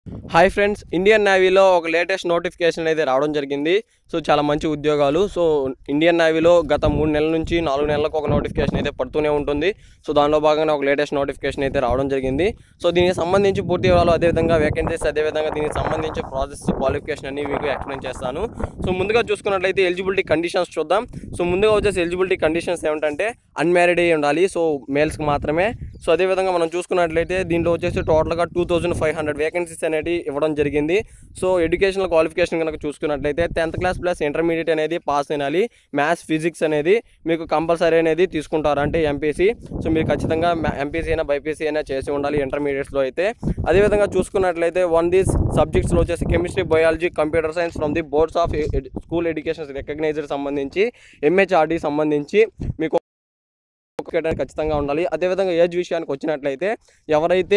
hi friends Indian నేవీలో ఒక latest notification అయితే రావడం జరిగింది సో చాలా మంచి ఉద్యోగాలు సో ఇండియన్ నేవీలో గత మూడు నెలల నుంచి నాలుగు నెలలకు ఒక నోటిఫికేషన్ అయితే పడుతూనే ఉంటుంది సో దానిలో భాగంగా ఒక లేటెస్ట్ నోటిఫికేషన్ అయితే రావడం జరిగింది సో దీనికి సంబంధించి పూర్తి వివరాలు అదేవిధంగా వేకెన్సీస్ అదేవిధంగా దీనికి సంబంధించి ప్రాసెస్ క్వాలిఫికేషన్ అన్ని మీకు ఎక్స్ప్లెయిన్ చేస్తాను సో ముందుగా చూసుకున్నట్లయితే ఎలిజిబిలిటీ కండిషన్స్ చూద్దాం సో ముందుగా వచ్చేసి ఎలిజిబిలిటీ కండిషన్స్ ఏమిటంటే అన్మ్యారీడ్ అయి ఉండాలి సో మేల్స్కి మాత్రమే సో అదేవిధంగా మనం చూసుకున్నట్లయితే దీంట్లో వచ్చేసి టోటల్గా two thousand five hundred vacancies అనేవి ఇవ్వడం జరిగింది సో ఎడ్యుకేషనల్ క్వాలిఫికేషన్ కనుక చూసుకున్నట్లయితే టెన్త్ క్లాస్ ప్లస్ ఇంటర్మీడియట్ అనేది పాస్ అయినాలి మ్యాథ్స్ ఫిజిక్స్ అనేది మీకు కంపల్సరీ అనేది తీసుకుంటారు అంటే ఎంపీసీ సో మీరు ఖచ్చితంగా ఎంపీసీ అయినా బైపీసీ అయినా చేసి ఉండాలి ఇంటర్మీడియట్స్లో అయితే అదేవిధంగా చూసుకున్నట్లయితే వన్ దీస్ సబ్జెక్ట్స్లో వచ్చేసి chemistry biology computer science from the boards of school education recognised సంబంధించి ఎంహెచ్ఆర్డి సంబంధించి మీకు కేటాయింపు ఖచ్చితంగా ఉండాలి అదేవిధంగా ఏజ్ విషయానికి వచ్చినట్లయితే ఎవరైతే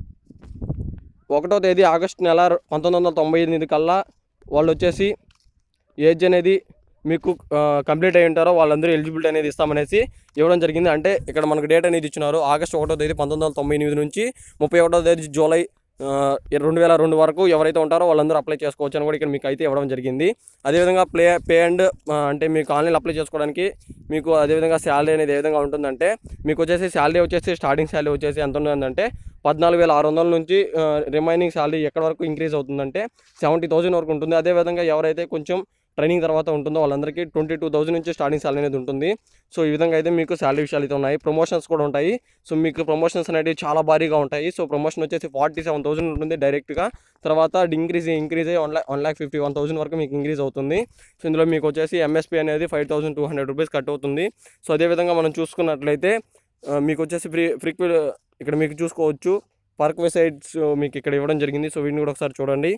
ఒకటో తేదీ ఆగస్టు నెల పంతొమ్మిది వందల తొంభై ఎనిమిది కల్లా వాళ్ళు వచ్చేసి ఏజ్ అనేది మీకు కంప్లీట్ అయి ఉంటారో వాళ్ళందరూ ఎలిజిబిలిటీ అనేది ఇస్తామనేసి ఇవ్వడం జరిగింది అంటే ఇక్కడ మనకు డేట్ అనేది ఇచ్చినారు ఆగస్టు ఒకటో తేదీ పంతొమ్మిది వందల తొంభై ఎనిమిది నుంచి ముప్పై ఒకటో తేదీ జూలై ఆ, రెండు వేల రెండు వరకు ఎవరైతే ఉంటారో వాళ్ళందరూ అప్లై చేసుకోవచ్చు అని కూడా ఇక్కడ మీకు అయితే ఇవ్వడం జరిగింది అదేవిధంగా ప్లే పే అండ్ అంటే మీకు ఆన్లైన్ అప్లై చేసుకోవడానికి మీకు అదేవిధంగా శాలరీ అనేది ఏ విధంగా ఉంటుందంటే మీకు వచ్చేసి శాలరీ వచ్చేసి స్టార్టింగ్ శాలరీ వచ్చేసి ఎంత ఉంటుందంటే పద్నాలుగు వేల ఆరు వందల నుంచి రిమైనింగ్ శాలరీ ఎక్కడ వరకు ఇంక్రీజ్ అవుతుందంటే సెవెంటీ థౌసండ్ వరకు ఉంటుంది అదేవిధంగా ఎవరైతే కొంచెం ట్రైనింగ్ తర్వాత ఉంటుందో వాళ్ళందరికీ ట్వంటీ టూ థౌసండ్ నుంచి స్టార్టింగ్ శాలరీ అనేది ఉంటుంది సో ఈ విధంగా అయితే మీకు శాలరీ విషయాలు అయితే ఉన్నాయి ప్రమోషన్స్ కూడా ఉంటాయి సో మీకు ప్రమోషన్స్ అనేవి చాలా భారీగా ఉంటాయి సో ప్రమోషన్ వచ్చేసి ఫార్టీ సెవెన్ థౌసండ్ ఉంటుంది డైరెక్ట్గా తర్వాత ఇంక్రీజ్ ఇంక్రీజ్ అయ్యి one lakh one lakh fifty one thousand వరకు మీకు ఇంక్రీజ్ అవుతుంది సో ఇందులో మీకు వచ్చేసి ఎంఎస్పీ అనేది five thousand two hundred rupees cut అవుతుంది సో అదేవిధంగా మనం చూసుకున్నట్లయితే ఆ, మీకు వచ్చేసి ఫ్రీ ఫ్రీక్వె ఇక్కడ మీకు చూసుకోవచ్చు పార్క్ వే సైడ్స్ మీకు ఇక్కడ ఇవ్వడం జరిగింది సో వీటిని కూడా ఒకసారి చూడండి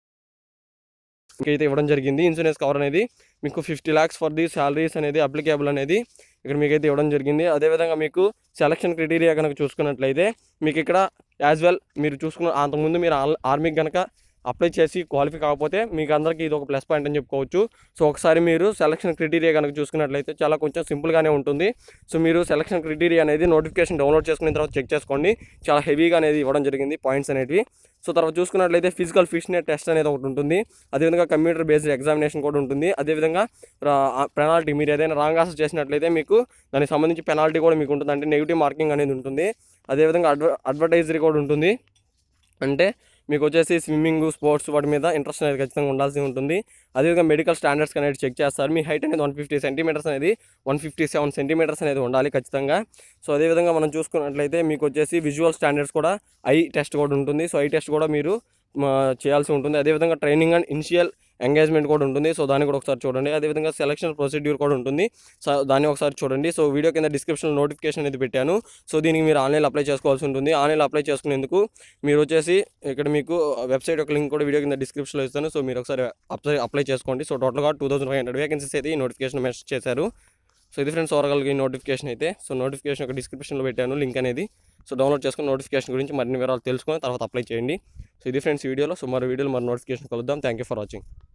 అయితే ఇవ్వడం జరిగింది ఇన్సూరెన్స్ కవర్ అనేది మీకు fifty lakhs for the salaries అనేది అప్లికేబుల్ అనేది ఇక్కడ మీకైతే ఇవ్వడం జరిగింది అదేవిధంగా మీకు సెలక్షన్ క్రైటీరియా కనుక చూసుకున్నట్లయితే మీకు ఇక్కడ యాజ్ వెల్ మీరు చూసుకున్న అంతకుముందు మీరు ఆర్మీకి కనుక అప్లై చేసి క్వాలిఫై కాకపోతే మీకు అందరికీ ఇది ఒక ప్లస్ పాయింట్ అని చెప్పుకోవచ్చు సో ఒకసారి మీరు సెలక్షన్ క్రైటీరియా కనుక చూసుకున్నట్లయితే చాలా కొంచెం సింపుల్గానే ఉంటుంది సో మీరు సెలక్షన్ క్రైటీరియా అనేది నోటిఫికేషన్ డౌన్లోడ్ చేసుకున్న తర్వాత చెక్ చేసుకోండి చాలా హెవీగా అనేది ఇవ్వడం జరిగింది పాయింట్స్ అనేవి సో తర్వాత చూసుకున్నట్లయితే ఫిజికల్ ఫిట్నెస్ టెస్ట్ అనేది ఒకటి ఉంటుంది అదేవిధంగా కంప్యూటర్ బేస్డ్ ఎగ్జామినేషన్ కూడా ఉంటుంది అదేవిధంగా పెనాల్టీ మీరు ఏదైనా రాంగ్ ఆన్సర్ చేసినట్లయితే మీకు దానికి సంబంధించి పెనాల్టీ కూడా మీకు ఉంటుంది అంటే నెగిటివ్ మార్కింగ్ అనేది ఉంటుంది అదేవిధంగా అడ్వ అడ్వర్టైజరీ కూడా ఉంటుంది అంటే మీకు వచ్చేసి స్విమ్మింగ్ స్పోర్ట్స్ వాటి మీద ఇంట్రెస్ట్ అనేది ఖచ్చితంగా ఉండాల్సి ఉంటుంది అదేవిధంగా మెడికల్ స్టాండర్డ్స్ అనేది చెక్ చేస్తారు మీ హైట్ అనేది వన్ ఫిఫ్టీ సెంటీమీటర్స్ అనేది వన్ ఫిఫ్టీ సెవెన్ సెంటీమీటర్స్ అనేది ఉండాలి ఖచ్చితంగా సో అదేవిధంగా మనం చూసుకున్నట్లయితే మీకు వచ్చేసి విజువల్ స్టాండర్డ్స్ కూడా ఐ టెస్ట్ కూడా ఉంటుంది సో ఐ టెస్ట్ కూడా మీరు మ, చేయాల్సి ఉంటుంది అదేవిధంగా ట్రైనింగ్ అండ్ ఇనిషియల్ ఎంగేజ్మెంట్ కూడా ఉంటుంది సో దాన్ని కూడా ఒకసారి చూడండి అదేవిధంగా సెలక్షన్ ప్రొసీడ్యూర్ కూడా ఉంటుంది సో దాన్ని ఒకసారి చూడండి సో వీడియో కింద డిస్క్రిప్షన్లో నోటిఫికేషన్ అనేది పెట్టాను సో దీనికి మీరు ఆన్లైన్ అప్లై చేసుకోవాల్సి ఉంటుంది ఆన్లైన్ అప్లై చేసుకునేందుకు మీరు వచ్చేసి ఇక్కడ మీకు వెబ్సైట్ ఒక లింక్ కూడా వీడియో కింద డిస్క్రిప్షన్లో ఇస్తాను సో మీరు ఒకసారి అప్లై అప్లై చేసుకోండి సో టోటల్గా two thousand five hundred vacancies అయితే ఈ నోటిఫికేషన్ మెసేజ్ చేశారు సో ఇది ఫ్రెండ్స్ ఓవరాల్ ఈ నోటిఫికేషన్ అయితే సో నోటిఫికేషన్ ఒక డిస్క్రిప్షన్లో పెట్టాను లింక్ అనేది సో డౌన్లోడ్ చేసుకుని నోటిఫికేషన్ గురించి మరిన్ని వివరాలు తెలుసుకొని తర్వాత అప్లై చేయండి సో ఇది ఫ్రెండ్స్ వీడియోలో సో మరో వీడియోలో మరి నోటిఫికేషన్ కలుద్దాం థ్యాంక్ యూ ఫర్ వాచింగ్